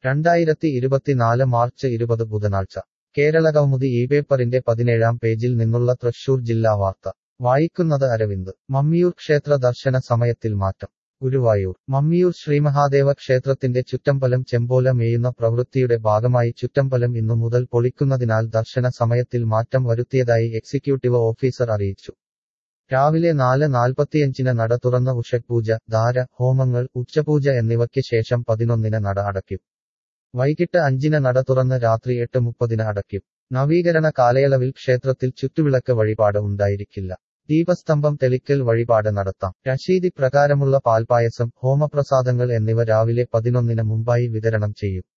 രണ്ടായിരത്തി ഇരുപത്തിനാല് മാർച്ച് ഇരുപത് ബുധനാഴ്ച കേരളകൗമുദി ഈ പേപ്പറിന്റെ പതിനേഴാം പേജിൽ നിന്നുള്ള തൃശൂർ ജില്ലാ വാർത്ത വായിക്കുന്നത് അരവിന്ദ് മമ്മിയൂർ ക്ഷേത്ര ദർശന സമയത്തിൽ മാറ്റം ഗുരുവായൂർ മമ്മിയൂർ ശ്രീമഹാദേവ ക്ഷേത്രത്തിന്റെ ചുറ്റമ്പലം ചെമ്പോല മേയുന്ന പ്രവൃത്തിയുടെ ഭാഗമായി ചുറ്റമ്പലം ഇന്നു മുതൽ പൊളിക്കുന്നതിനാൽ ദർശന സമയത്തിൽ മാറ്റം വരുത്തിയതായി എക്സിക്യൂട്ടീവ് ഓഫീസർ അറിയിച്ചു രാവിലെ നാല് നാൽപ്പത്തിയഞ്ചിന് നട തുറന്ന ഉഷപൂജ ധാര ഹോമങ്ങൾ ഉച്ചപൂജ എന്നിവയ്ക്ക് ശേഷം പതിനൊന്നിന് നട അടയ്ക്കും വൈകിട്ട് അഞ്ചിന് നട തുറന്ന് രാത്രി എട്ട് മുപ്പതിന് അടയ്ക്കും നവീകരണ കാലയളവിൽ ക്ഷേത്രത്തിൽ ചുറ്റുവിളക്ക് വഴിപാട് ഉണ്ടായിരിക്കില്ല ദീപസ്തംഭം തെളിക്കൽ വഴിപാട് നടത്താം രശീതി പ്രകാരമുള്ള പാൽപായസം ഹോമപ്രസാദങ്ങൾ എന്നിവ രാവിലെ പതിനൊന്നിന് മുമ്പായി വിതരണം ചെയ്യും